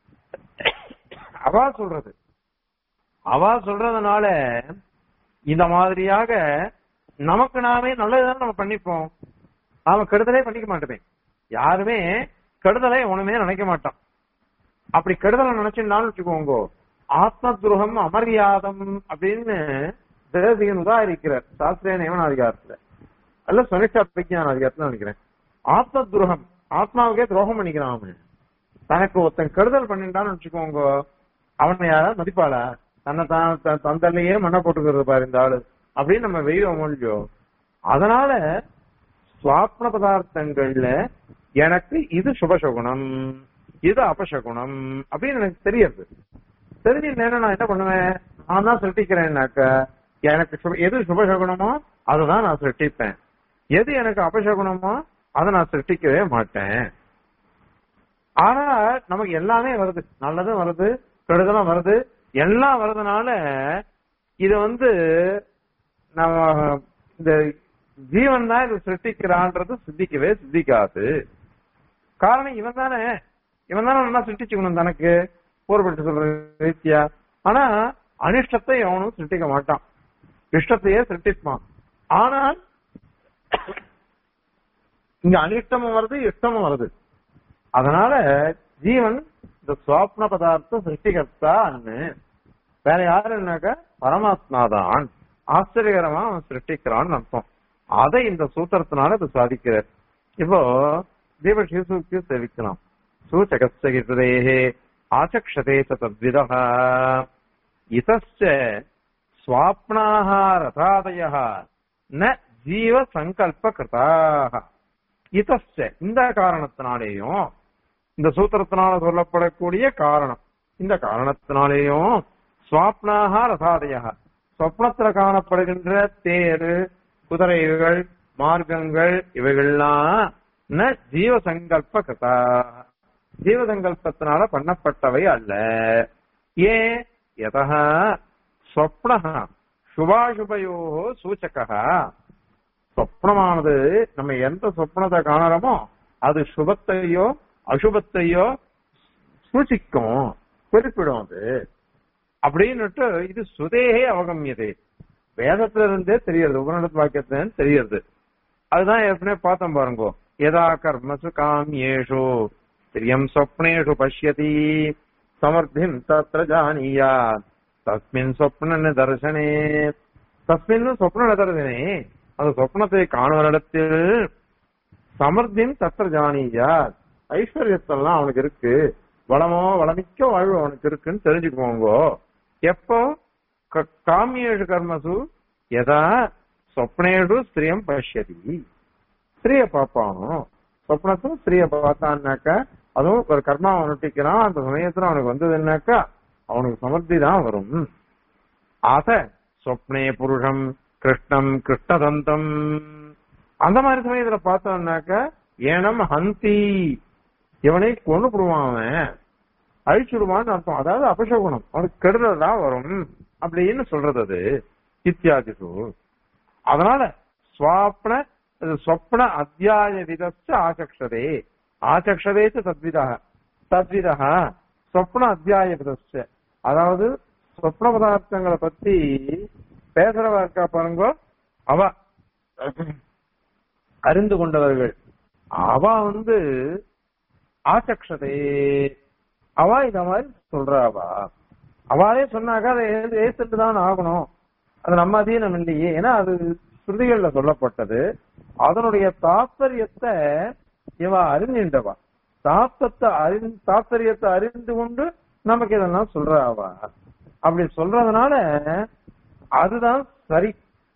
Speaker 1: அவா சொல்றது அவா சொல்றதுனால இந்த மாதிரியாக நமக்கு நாமே நல்லதுதான் நம்ம பண்ணிப்போம் நாம கெடுதலே பண்ணிக்க மாட்டோமே யாருமே கெடுதலை ஒண்ணுமே நினைக்க மாட்டான் அப்படி கெடுதலை நினைச்சுனாலும் வச்சுக்கோங்க ஆத்ம துரோகம் அமரியாதம் அப்படின்னு தேசிகன் உதாரிக்கிறார் சாஸ்திரிய நியமன அதிகாரத்துல அல்ல சுனிஷ்டா பிரஜான அதிகாரத்துல நினைக்கிறேன் ஆத்ம துரோகம் ஆத்மாவுக்கே துரோகம் பண்ணிக்கிறான் அவன் தனக்கு ஒருத்தன் கெடுதல் பண்ணிட்டான்னு வச்சுக்கோங்க அவனை யாராவது மதிப்பாளா தன்னை தான் த- தந்தல்லையே மண்ணை போட்டுக்கிறது பாரு இந்த ஆளு அப்படின்னு நம்ம வெய்வோம் இல்லையோ அதனால சுவாப்ன பதார்த்தங்கள்ல எனக்கு இது சுபசகுணம் இது அபசகுணம் அப்படின்னு எனக்கு தெரியுது தெரிஞ்சு நான் என்ன பண்ணுவேன் நான் தான் சிருஷ்டிக்கிறேன்னாக்க எனக்கு சுப- எது சுபசகுணமோ அதை தான் நான் சிருஷ்டிப்பேன் எது எனக்கு அபசகுணமோ அதை நான் சிருஷ்டிக்கவே மாட்டேன் ஆனா நமக்கு எல்லாமே வருது நல்லதும் வருது கெடுதலும் வருது எல்லாம் வர்றதுனால இது வந்து நம்ம இந்த ஜீவன் தான் இதை சிருஷ்டிக்கிறான்றது சித்திக்கவே சித்திக்காது காரணம் இவன் தானே இவன் தானே நல்லா சிருஷ்டிச்சுக்கணும் தனக்கு போர்பட்டு சொல்ற ரீதியா ஆனா அனிஷ்டத்தை எவனும் சிருஷ்டிக்க மாட்டான் இஷ்டத்தையே சிருஷ்டிப்பான் ஆனால் இங்க அனிஷ்டமும் வருது இஷ்டமும் வருது அதனால ஜீவன் இந்த சுவாப்ன பதார்த்த சிருஷ்டிகர்த்தா அண்ணு வேற யாருன்னாக்க பரமாத்மா தான் ஆச்சரியகரமா அவன் சிருஷ்டிக்கிறான்னு அர்த்தம் அதை இந்த சூத்திரத்தினால இது சாதிக்கிறார் இப்போ தீப சீசுக்கு தெரிவிக்கலாம் சூச்சகஸ்தேகே ஆச்சக்ஷதே ச தத்விதः இதஸ்ச ஸ்வாப்னாः ரதாதயः ந ஜீவ சங்கல்ப கிருதாக இதஸ்ச இந்த காரணத்தினாலேயும் இந்த சூத்திரத்தினால சொல்லப்படக்கூடிய காரணம் இந்த காரணத்தினாலேயும் ஸ்வாப்னாக ரதாதயா சொப்னத்துல காணப்படுகின்ற தேரு குதிரைகள் மார்க்கங்கள் இவைகள்லாம் ந ஜீவ சங்கல்ப கதா ஜீவசங்கல்பத்தினால பண்ணப்பட்டவை அல்ல ஏன் எதா சொப்ன சுபாசுபயோ சூச்சகா சொப்னமானது நம்ம எந்த சொப்னத்தை காணறோமோ அது சுபத்தையோ அசுபத்தையோ சூச்சிக்கும் குறிப்பிடும் அது அப்படின்னுட்டு இது சுதேகே அவகமியதே வேதத்துல இருந்தே தெரியுது உபநிடத் வாக்கியத்துல தெரியுது அதுதான் ஏற்கனவே பார்த்தோம் பாருங்க எதா கர்மசு காமியேஷு பிரியம் சொப்னேஷு பஷ்யதி சமர்த்திம் தத்ர ஜானியா தஸ்மின் சொப்ன தர்சனே தஸ்மின் சொப்ன தர்சனே அந்த சொப்னத்தை காணுவரிடத்தில் சமர்த்தின் தத்திர ஜானியா ஐஸ்வர்யத்தெல்லாம் அவனுக்கு இருக்கு வளமோ வளமிக்க வாழ்வு அவனுக்கு இருக்குன்னு தெரிஞ்சுக்குவோங்க எப்போ க- காமியேஷு கர்மசு எதா சொப்னேஷு ஸ்திரியம் பஷ்யதி ஸ்திரிய பார்ப்பானோ சொப்னத்தும் ஸ்திரிய பார்த்தான்னாக்கா அதுவும் ஒரு கர்மா அனுஷ்டிக்கிறான் அந்த சமயத்துல அவனுக்கு வந்ததுன்னாக்கா அவனுக்கு சமர்த்தி தான் வரும் ஆச சொப்னே புருஷம் கிருஷ்ணம் கிருஷ்ணதந்தம் அந்த மாதிரி சமயத்துல பார்த்தோம்னாக்க ஏனம் ஹந்தி இவனை கொண்டு போடுவான் அவன் அழிச்சுடுவான்னு அர்த்தம் அதாவது அபசகுணம் அவனுக்கு கெடுதல் தான் வரும் அப்படின்னு சொல்றது அது இத்தியாதிசு அதனால ஸ்வாப்ன இது சொப்ன அத்தியாய விதச்ச ஆச்சக்ஷதே ஆச்சக்ஷதே ச தத்விதா தத்விதா சொப்ன அத்தியாய விதச்ச அதாவது சொப்ன பதார்த்தங்களை பத்தி பேசுறவா இருக்கா பாருங்க அவ அறிந்து கொண்டவர்கள் அவ வந்து ஆச்சக்ஷதே அவ இத மாதிரி சொல்றாவா அவாளே சொன்னாக்கா அதை ஏத்துட்டு தான் ஆகணும் அது நம்ம அதீனம் இல்லையே ஏன்னா அது ஸ்ருதிகள்ல சொல்லப்பட்டது அதனுடைய தாத்பரியத்தை இவ அறிஞ்சின்றவா தாத்தத்தை அறிந்து தாத்பரியத்தை அறிந்து கொண்டு நமக்கு இதெல்லாம் சொல்றாவா அப்படி சொல்றதுனால அதுதான் சரி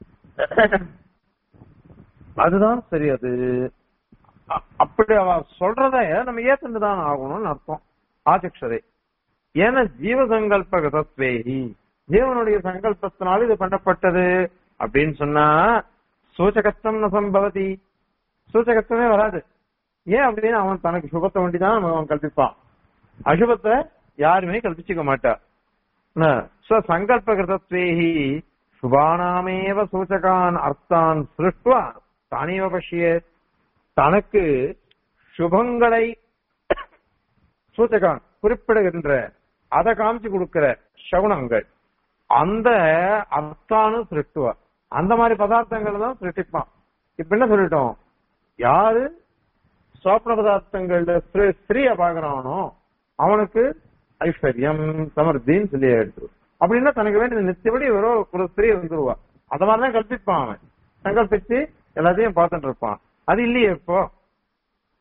Speaker 1: அதுதான் சரி அது அ- அப்படி அவ சொல்றத நம்ம ஏத்துட்டு தான் ஆகணும்னு அர்த்தம் ஆச்சக்ஷதே ஏன்னா ஜீவசங்கல்ப கதத்வேஹி ஜீவனுடைய சங்கல்பத்தினால இது பண்ணப்பட்டது அப்படின்னு சொன்னா சூச்சகத்தம் ந சம்பவதி சூச்சகத்தமே வராது ஏன் அப்படின்னு அவன் தனக்கு சுபத்தை ஒண்டிதான் அவன் கல்பிப்பான் அசுபத்தை யாருமே கல்பிச்சுக்க மாட்டா சங்கல்பகிருதத்வேஹி சுபானாமேவ சூச்சகான் அர்த்தான் சிருஷ்டுவா தானேவ பஷ்யே தனக்கு சுபங்களை சூச்சகான் குறிப்பிடுகின்ற அதை காமிச்சு கொடுக்கிற சகுனங்கள் அந்த அர்த்தானும் சிருஷ்டுவா அந்த மாதிரி பதார்த்தங்கள் தான் சிருஷ்டிப்பான் இப்ப என்ன சொல்லிட்டோம் யாரு சோப்பன பதார்த்தங்கள்ல ஸ்திரீ- ஸ்திரீய பாக்குறானோ அவனுக்கு ஐஸ்வர்யம் சமர்த்தின்னு சொல்லி எடுத்து அப்படின்னா தனக்கு வேண்டிய நித்தியபடி ஒரு ஒரு ஸ்திரீ வந்துருவா அந்த மாதிரிதான் கல்பிப்பான் அவன் சங்கல்பிச்சு எல்லாத்தையும் பார்த்துட்டு இருப்பான் அது இல்லையே இப்போ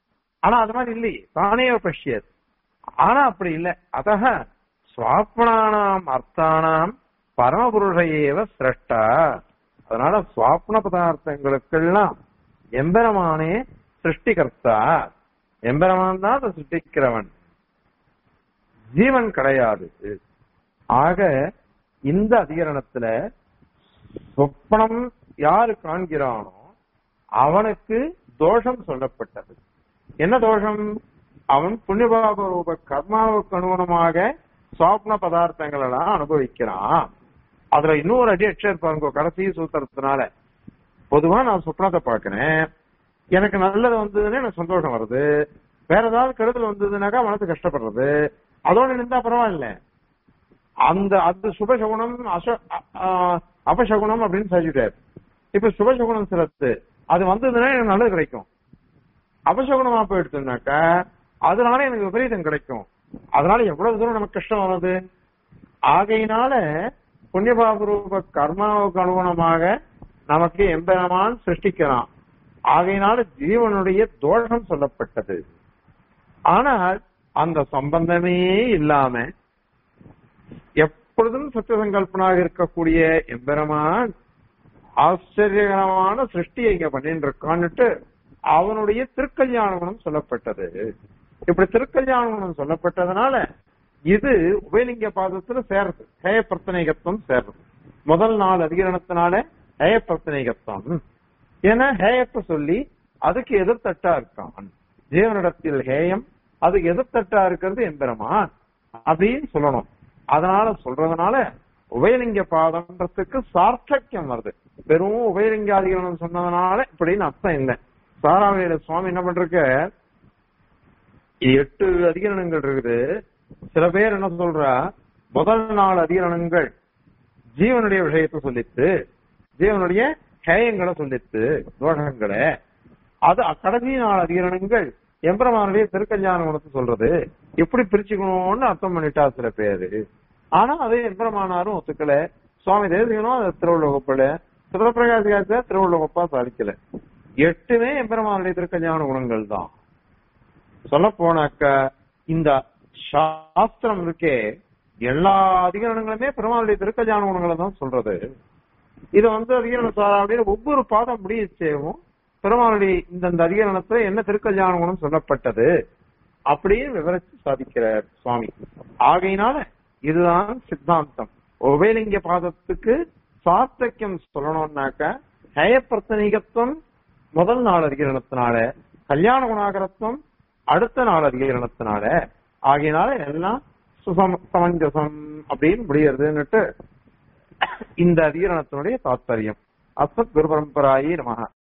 Speaker 1: ஆனா அது மாதிரி இல்லையே தானே பஷ்யத் ஆனா அப்படி இல்லை அதக சுவாப்னானாம் அர்த்தானாம் பரமபுருஷையேவ சிரஷ்டா அதனால சுவாப்ன பதார்த்தங்களுக்கெல்லாம் எம்பெருமானே சிருஷ்டிகர்த்தா எம்பெருமான் தான் அதை சிருஷ்டிக்கிறவன் ஜீவன் கிடையாது ஆக இந்த அதிகரணத்துல சொப்பனம் யாரு காண்கிறானோ அவனுக்கு தோஷம் சொல்லப்பட்டது என்ன தோஷம் அவன் புண்ணியபாப ரூப கர்மாவுக்கு அனுகுணமாக சுவாப்ன பதார்த்தங்கள் எல்லாம் அனுபவிக்கிறான் அதுல இன்னொரு அடி எக்ஸ்ட்ரா பாருங்க கடைசி சூத்திரத்தினால பொதுவா நான் சொப்னத்தை பாக்குறேன் எனக்கு நல்லது வந்ததுன்னா எனக்கு சந்தோஷம் வருது வேற ஏதாவது கருதல் வந்ததுனாக்கா மனசு கஷ்டப்படுறது அதோட இருந்தா பரவாயில்ல அந்த அது சுபசகுணம் அச அ- அபசகுணம் அப்படின்னு சொல்லிட்டாரு இப்ப சுபசகுணம் சிலத்து அது வந்ததுன்னா எனக்கு நல்லது கிடைக்கும் அபசகுணமா போயிடுச்சுனாக்கா அதனால எனக்கு விபரீதம் கிடைக்கும் அதனால எவ்வளவு தூரம் நமக்கு கஷ்டம் வருது ஆகையினால புண்ணியபாப ரூப கர்மாவுக்கு அனுகுணமாக நமக்கு எம்பெருமான் சிருஷ்டிக்கிறான் ஆகையினால ஜீவனுடைய தோஷம் சொல்லப்பட்டது ஆனால் அந்த சம்பந்தமே இல்லாம எப்பொழுதும் சத்திய சங்கல்பனாக இருக்கக்கூடிய எம்பெருமான் ஆச்சரியகரமான சிருஷ்டியை இங்க பண்ணிட்டு இருக்கான்னுட்டு அவனுடைய திருக்கல்யாண குணம் சொல்லப்பட்டது இப்படி திருக்கல்யாண குணம் சொல்லப்பட்டதுனால இது உபயலிங்க பாதத்துல சேர்றது ஹேய பிரத்தனைகத்துவம் சேர்றது முதல் நாள் அதிகரணத்தினால ஹேய பிரத்தனைகத்துவம் ஏன்னா ஹேயத்தை சொல்லி அதுக்கு எதிர்த்தட்டா இருக்கான் ஜீவனிடத்தில் ஹேயம் அதுக்கு எதிர்த்தட்டா இருக்கிறது எம்பெருமான் அப்படின்னு சொல்லணும் அதனால சொல்றதுனால உபயலிங்க பாதம்ன்றதுக்கு சார்த்தக்கியம் வருது வெறும் உபயலிங்க அதிகரணம் சொன்னதுனால இப்படின்னு அர்த்தம் இல்லை சாராவையில சுவாமி என்ன பண்றக்க எட்டு அதிகரணங்கள் இருக்குது சில பேர் என்ன சொல்றா முதல் நாள் அதிகரணங்கள் ஜீவனுடைய விஷயத்தை சொல்லித்து ஜீவனுடைய ஹேயங்களை சொல்லித்து தோஷங்களை அது கடைசி நாள் அதிகரணங்கள் எம்பெருமானுடைய திருக்கல்யாண குணத்தை சொல்றது எப்படி பிரிச்சுக்கணும்னு அர்த்தம் பண்ணிட்டா சில பேரு ஆனா அது எம்பெருமானாரும் ஒத்துக்கல சுவாமி தேசிகனும் அதை திருவள்ளுவப்பட சிவபிரகாசிகாச திருவள்ளுவப்பா சாதிக்கல எட்டுமே எம்பெருமானுடைய திருக்கல்யாண குணங்கள் தான் சொல்ல போனாக்க இந்த சாஸ்திரம் இருக்கே எல்லா அதிகரணங்களுமே பெருமாளுடைய திருக்கல்யாண குணங்களை தான் சொல்றது இது வந்து அதிகரண சாரா அப்படின்னு ஒவ்வொரு பாதம் முடியச்சேவும் பெருமாளுடைய இந்த அதிகரணத்துல என்ன திருக்கல்யாண குணம் சொல்லப்பட்டது அப்படின்னு விவரிச்சு சாதிக்கிறார் சுவாமி ஆகையினால இதுதான் சித்தாந்தம் உபயலிங்க பாதத்துக்கு சாத்தக்கியம் சொல்லணும்னாக்க ஹயப்பிரத்தனிகத்துவம் முதல் நாள் அதிகரணத்தினால கல்யாண குணாகரத்துவம் அடுத்த நாள் அதிகரணத்தினால ஆகையினால எல்லாம் சுசம் சமஞ்சசம் அப்படின்னு முடியறதுன்னுட்டு இந்த அதிகரணத்தினுடைய தாத்பரியம் அஸ்மத் குரு பரம்பராயி நமக